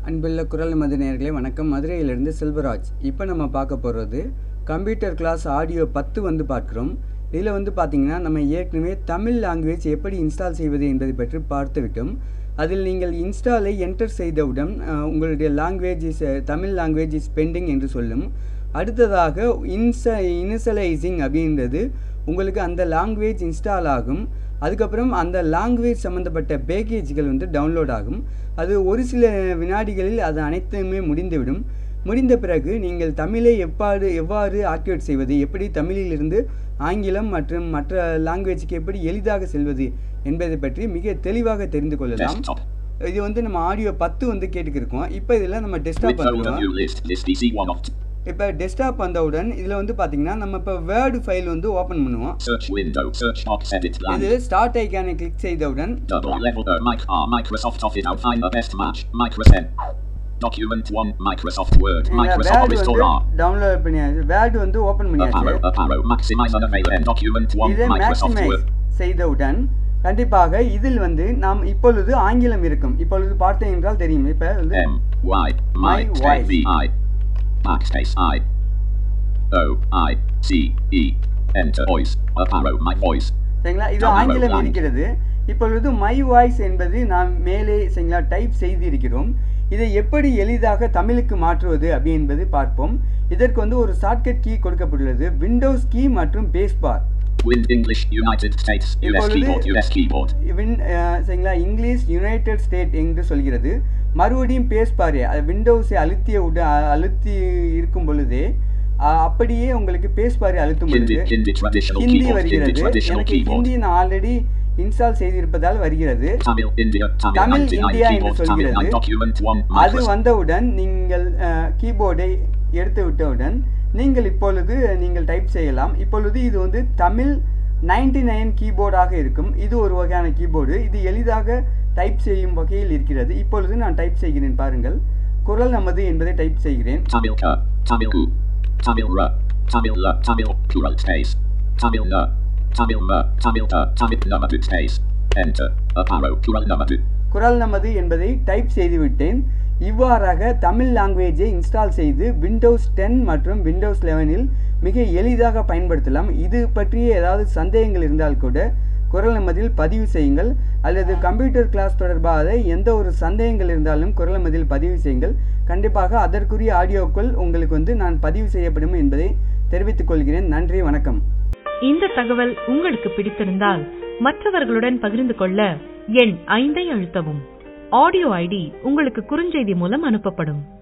அன்புள்ள குரல் மது நேயர்களே வணக்கம் மதுரையிலிருந்து செல்வராஜ் இப்போ நம்ம பார்க்க போகிறது கம்ப்யூட்டர் கிளாஸ் ஆடியோ பத்து வந்து பார்க்குறோம் இதில் வந்து பார்த்திங்கன்னா நம்ம ஏற்கனவே தமிழ் லாங்குவேஜ் எப்படி இன்ஸ்டால் செய்வது என்பதை பற்றி பார்த்து விட்டோம் அதில் நீங்கள் இன்ஸ்டாலை என்டர் செய்தவுடன் அஹ், உங்களுடைய language is Tamil language is pending என்று சொல்லும் அடுத்ததாக இன்ச இனிஷியலைசிங் அப்படின்றது உங்களுக்கு அந்த லாங்குவேஜ் இன்ஸ்டால் ஆகும் அதுக்கப்புறம் அந்த லாங்குவேஜ் சம்மந்தப்பட்ட பேக்கேஜ்கள் வந்து டவுன்லோட் ஆகும் அது ஒரு சில வினாடிகளில் அது அனைத்துமே முடிந்துவிடும் முடிந்த பிறகு நீங்கள் தமிழை எவ்வாறு எவ்வாறு ஆக்டிவேட் செய்வது எப்படி தமிழிலிருந்து ஆங்கிலம் மற்றும் மற்ற லாங்குவேஜுக்கு எப்படி எளிதாக செல்வது என்பதை பற்றி மிக தெளிவாக தெரிந்து கொள்ளலாம் Desktop. இது வந்து நம்ம ஆடியோ பத்து வந்து கேட்டுக்கிருக்கோம் இப்போ இதில் நம்ம With டெஸ்க்டாப் folder வந்துடுவோம் view list. List DC one of. இப்போ டெஸ்க்டாப் வந்தவுடன் இதில் வந்து பார்த்தீங்கன்னா நம்ம இப்போ வேர்டு ஃபைல் வந்து ஓப்பன் பண்ணுவோம் Search window. Search box edit blank. இதில் ஸ்டார்ட் ஐக்கானை கிளிக் செய்தவுடன் Double level O mic R Microsoft Office now find the best match. Microsoft. Document one Microsoft Word. Microsoft Word Office வந்து Tool R. Download பண்ணியாச்சு Word வந்து open Up பண்ணியாச்சு arrow. Up arrow. Maximize unavailable. Document one இதை Microsoft maximise Word. செய்தவுடன் கண்டிப்பாக இதில் வந்து நாம் இப்பொழுது ஆங்கிலம் இருக்கும் இப்பொழுது பார்த்தேன் என்றால் தெரியும் இப்போ வந்து M Y My my voice. V I backspace I O I C E enter voice. Up arrow. My voice. சரிங்களா இது Download ஆங்கிலம் blank. இருக்கிறது இப்பொழுது மை வாய்ஸ் என்பது நாம் மேலே சரிங்களா டைப் செய்து இருக்கிறோம் இதை எப்படி எளிதாக தமிழுக்கு மாற்றுவது அப்படி என்பது பார்ப்போம் இதற்கு வந்து ஒரு ஷார்ட்கட் கீ கொடுக்கப்பட்டுள்ளது விண்டோஸ் கீ மற்றும் space bar Wind English United States US இப்பொழுது- keyboard US keyboard. வின் அஹ், சரிங்களா இங்கிலீஷ் யுனைடெட் ஸ்டேட் என்று சொல்கிறது மறுபடியும் பேஸ் பாரு அது விண்டோஸை அழுத்திய உட அ- அழுத்தி இருக்கும் பொழுதே அஹ், அப்படியே உங்களுக்கு பேஸ் பாரு அழுத்தும் Hindi பொழுது Hindi traditional Hindi keyboard. Hindi வருகிறது traditional எனக்கு keyboard. ஹிந்தி நான் ஆல்ரெடி இன்ஸ்டால் செய்திருப்பதால் வருகிறது Tamil India Tamil Tamil 99 India என்று keyboard Tamil சொல்கிறது. 9 document 1 அது Microsoft வந்தவுடன் நீங்கள் கீபோர்டை எடுத்து விட்டவுடன் நீங்கள் இப்பொழுது நீங்கள் டைப் செய்யலாம் இப்பொழுது இது வந்து தமிழ் 99 நைன் கீபோர்டாக இருக்கும் இது ஒரு வகையான கீபோர்டு இது எளிதாக டைப் செய்யும் வகையில் இருக்கிறது இப்பொழுது நான் டைப் செய்கிறேன் பாருங்கள் குரல் நமது என்பதை டைப் செய்கிறேன் Tamil Ka Tamil U Tamil Ra Tamil La Tamil plural space Tamil Na Tamil Ma Tamil Ta Tamil Namadu space enter up arrow plural Namadu குரல் நமது என்பதை டைப் செய்துவிட்டேன் இவ்வாறாக தமிழ் லாங்குவேஜை இன்ஸ்டால் செய்து விண்டோஸ் டென் மற்றும் விண்டோஸ் லெவனில் மிக எளிதாக பயன்படுத்தலாம் இது பற்றிய ஏதாவது சந்தேகங்கள் இருந்தால் கூட குரல் நமதில் பதிவு செய்யுங்கள் அல்லது கம்ப்யூட்டர் கிளாஸ் தொடர்பாக எந்த ஒரு சந்தேகங்கள் இருந்தாலும் குரல் நமதில் பதிவு செய்யுங்கள் கண்டிப்பாக அதற்குரிய ஆடியோக்கள் உங்களுக்கு வந்து நான் பதிவு செய்யப்படும் என்பதை தெரிவித்துக் கொள்கிறேன் நன்றி வணக்கம் இந்த தகவல் உங்களுக்கு பிடித்திருந்தால் மற்றவர்களுடன் பகிர்ந்து கொள்ள எண் ஐந்தை அழுத்தவும் ஆடியோ ஐடி உங்களுக்கு குறுஞ்செய்தி மூலம் அனுப்பப்படும்